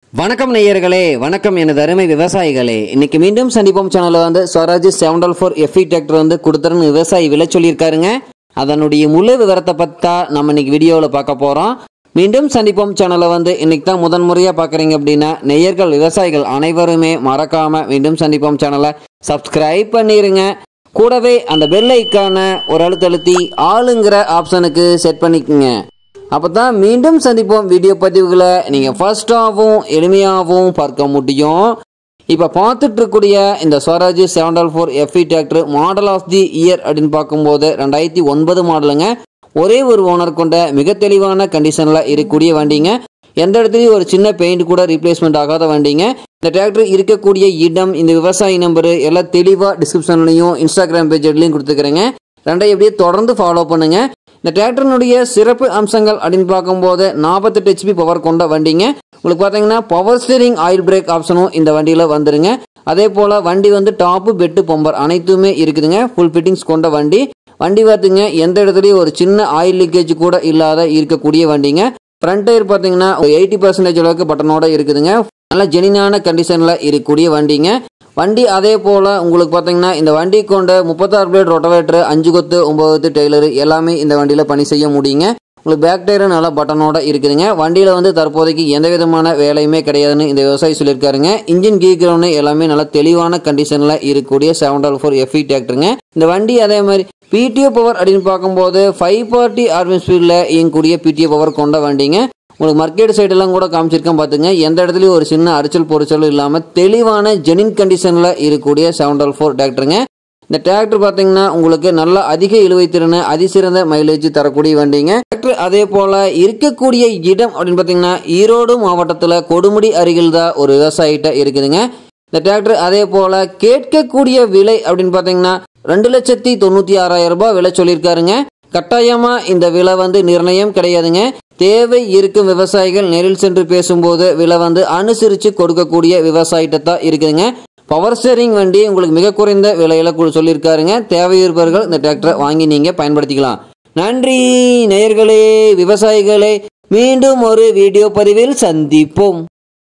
வணக்கம் நேயர்களே வணக்கம் எனது அருமை விவசாயிகளே இன்னைக்கு மீண்டும் சந்திப்போம் சேனல்ல வந்து ஸ்வராஜ் செவன் டால் ஃபோர் எஃப்இ டிராக்டர் வந்து கொடுத்துருன்னு விவசாயி விலை சொல்லியிருக்காருங்க அதனுடைய முழு விவரத்தை பத்தா நம்ம இன்னைக்கு வீடியோவில் பார்க்க போறோம் மீண்டும் சந்திப்போம் சேனலை வந்து இன்னைக்கு தான் முதன் முறையாக பார்க்குறீங்க அப்படின்னா நெய்யர்கள் விவசாயிகள் அனைவருமே மறக்காம மீண்டும் சந்திப்போம் சேனலை சப்ஸ்கிரைப் பண்ணிருங்க கூடவே அந்த பெல் ஐக்கான ஒரு அழுத்தழுத்தி ஆளுங்கிற ஆப்ஷனுக்கு செட் பண்ணிக்கோங்க அப்போ தான் மீண்டும் சந்திப்போம் வீடியோ பதிவுகளை நீங்கள் ஃபர்ஸ்டாகவும் எளிமையாகவும் பார்க்க முடியும் இப்போ பார்த்துட்டு இருக்கக்கூடிய இந்த ஸ்வராஜ் செவன் டால் four FE tractor model of the year அப்படின்னு பார்க்கும்போது ரெண்டாயிரத்தி ஒன்பது மாடலுங்க ஒரே ஒரு ஓனர் கொண்ட மிக தெளிவான கண்டிஷனில் இருக்கக்கூடிய வண்டிங்க எந்த இடத்துலையும் ஒரு சின்ன பெயிண்ட் கூட ரீப்ளேஸ்மெண்ட் ஆகாத வண்டிங்க இந்த டிராக்டர் இருக்கக்கூடிய இடம் இந்த விவசாயி நம்பரு எல்லாம் தெளிவாக டிஸ்கிரிப்ஷன்லையும் இன்ஸ்டாகிராம் பேஜ்லையும் கொடுத்துக்கிறேங்க ரெண்டையும் எப்படியே தொடர்ந்து ஃபாலோ பண்ணுங்க இந்த டிராக்டரினுடைய சிறப்பு அம்சங்கள் அப்படின்னு பார்க்கும்போது நாற்பத்தெட்டு ஹெச்பி பவர் கொண்ட வண்டிங்க உங்களுக்கு பார்த்தீங்கன்னா பவர் ஸ்டீரிங் ஆயில் பிரேக் ஆப்ஷனும் இந்த வண்டியில் வந்துருங்க அதே போல் வண்டி வந்து டாப்பு பெட்டு பம்பர் அனைத்துமே இருக்குதுங்க ஃபுல் ஃபிட்டிங்ஸ் கொண்ட வண்டி வண்டி பார்த்துங்க எந்த இடத்துலையும் ஒரு சின்ன ஆயில் லீக்கேஜ் கூட இல்லாத இருக்கக்கூடிய வண்டிங்க ஃப்ரண்ட் டயர் பார்த்தீங்கன்னா ஒரு எயிட்டி பர்சன்டேஜ் அளவுக்கு பட்டனோட இருக்குதுங்க நல்ல ஜெனினான கண்டிஷனில் இருக்கக்கூடிய வண்டிங்க வண்டி அதே போல் உங்களுக்கு பார்த்தீங்கன்னா இந்த வண்டி கொண்ட முப்பத்தாறு பிளேட் ரொட்டவேட்டர் அஞ்சு கொத்து ஒம்பது கொத்து டெய்லர் எல்லாமே இந்த வண்டியில் பணி செய்ய முடியுங்க உங்களுக்கு பேக் டயரும் நல்லா பட்டனோட இருக்குதுங்க வண்டியில் வந்து தற்போதைக்கு எந்த விதமான வேலையுமே கிடையாதுன்னு இந்த விவசாயி சொல்லியிருக்காருங்க இன்ஜின் கீ கிரவுண்டு எல்லாமே நல்ல தெளிவான கண்டிஷனில் இருக்கக்கூடிய செவன் டால் ஃபோர் எஃப்இ டிராக்டருங்க இந்த வண்டி அதே மாதிரி பிடிஓ பவர் அப்படின்னு பார்க்கும்போது ஃபைவ் பார்ட்டி ஆர்பிஎம் ஸ்பீடில் இயங்கக்கூடிய பிடிஓ பவர் கொண்ட வண்டிங்க உங்களுக்கு மார்க்கெட் சைடெல்லாம் கூட காமிச்சிருக்கேன் பார்த்துங்க எந்த இடத்துலையும் ஒரு சின்ன அரைச்சல் பொரிச்சலும் இல்லாமல் தெளிவான ஜெனின் கண்டிஷனில் இருக்கக்கூடிய செவன் டால் ஃபோர் டிராக்டருங்க இந்த டிராக்டர் பார்த்தீங்கன்னா உங்களுக்கு நல்ல அதிக இழுவை திறன் அதிசிறந்த மைலேஜ் தரக்கூடிய வண்டிங்க டிராக்டர் அதே போல் இருக்கக்கூடிய இடம் அப்படின்னு பார்த்தீங்கன்னா ஈரோடு மாவட்டத்தில் கொடுமுடி அருகில் தான் ஒரு விவசாயிட்ட இருக்குதுங்க இந்த டிராக்டர் அதே போல் கேட்கக்கூடிய விலை அப்படின்னு பார்த்தீங்கன்னா ரெண்டு லட்சத்தி தொண்ணூற்றி ஆறாயிரம் ரூபாய் விலை சொல்லியிருக்காருங்க கட்டாயமா இந்த விலை வந்து நிர்ணயம் கிடையாதுங்க தேவை இருக்கும் விவசாயிகள் நேரில் சென்று பேசும்போது விலை வந்து அனுசரித்து கொடுக்கக்கூடிய விவசாயிட்ட தான் இருக்குதுங்க பவர் ஸ்டேரிங் வண்டி உங்களுக்கு மிக குறைந்த விலையில கு- சொல்லியிருக்காருங்க தேவை இருப்பவர்கள் இந்த டிராக்டரை வாங்கி நீங்க பயன்படுத்திக்கலாம் நன்றி நேயர்களே விவசாயிகளே மீண்டும் ஒரு வீடியோ பதிவில் சந்திப்போம்